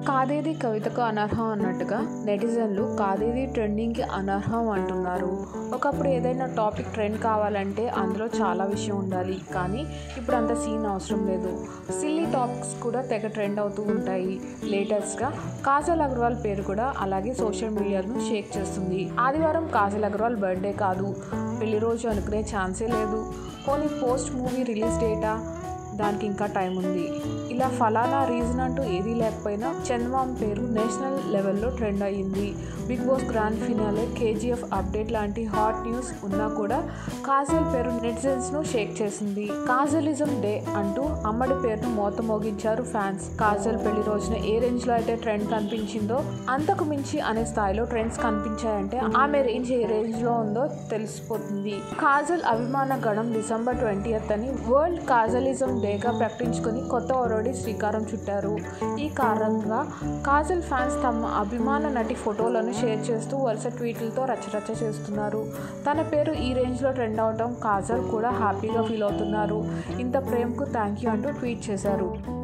కాదేది కవితకు అనర్హం అన్నట్టుగా నెటిజన్లు కాదేది ట్రెండింగ్కి అనర్హం అంటున్నారు ఒకప్పుడు ఏదైనా టాపిక్ ట్రెండ్ కావాలంటే అందులో చాలా విషయం ఉండాలి కానీ ఇప్పుడు అంత సీన్ అవసరం లేదు సిల్లీ టాపిక్స్ కూడా తెగ ట్రెండ్ అవుతూ ఉంటాయి లేటెస్ట్గా కాజల్ అగర్వాల్ పేరు కూడా అలాగే సోషల్ మీడియాను షేక్ చేస్తుంది ఆదివారం కాజల్ అగర్వాల్ బర్త్డే కాదు పెళ్లి రోజు అనుకునే ఛాన్సే లేదు పోనీ పోస్ట్ మూవీ రిలీజ్ డేటా దానికి ఇంకా టైం ఉంది ఇలా ఫలానా రీజన్ అంటూ ఏదీ లేకపోయినా చందమామ పేరు నేషనల్ లెవెల్లో ట్రెండ్ అయ్యింది big boss grand finale KGF update లాంటి హాట్ న్యూస్ ఉన్నా కూడా కాజల్ పేరు నెటిజన్స్ను షేక్ చేసింది కాజలిజం డే అంటూ అమ్మడి పేరును మోత మోగించారు ఫ్యాన్స్ కాజల్ పెళ్లి రోజున ఏ రేంజ్లో అయితే ట్రెండ్ కనిపించిందో అంతకు మించి అనే స్థాయిలో ట్రెండ్స్ కనిపించాయంటే ఆమె రేంజ్ ఏ రేంజ్లో ఉందో తెలిసిపోతుంది కాజల్ అభిమాన గణం డిసెంబర్ ట్వంటీ అని వరల్డ్ కాజలిజం డేగా ప్రకటించుకొని కొత్త ఒరడి శ్రీకారం చుట్టారు ఈ కారణంగా కాజల్ ఫ్యాన్స్ తమ అభిమాన నటి ఫోటోలను షేర్ చేస్తూ వరుస ట్వీట్లతో రచ్చరచ్చ చేస్తున్నారు తన పేరు ఈ రేంజ్లో ట్రెండ్ అవడం కాజల్ కూడా హ్యాపీగా ఫీల్ అవుతున్నారు ఇంత ప్రేమకు థ్యాంక్ యూ అంటూ ట్వీట్ చేశారు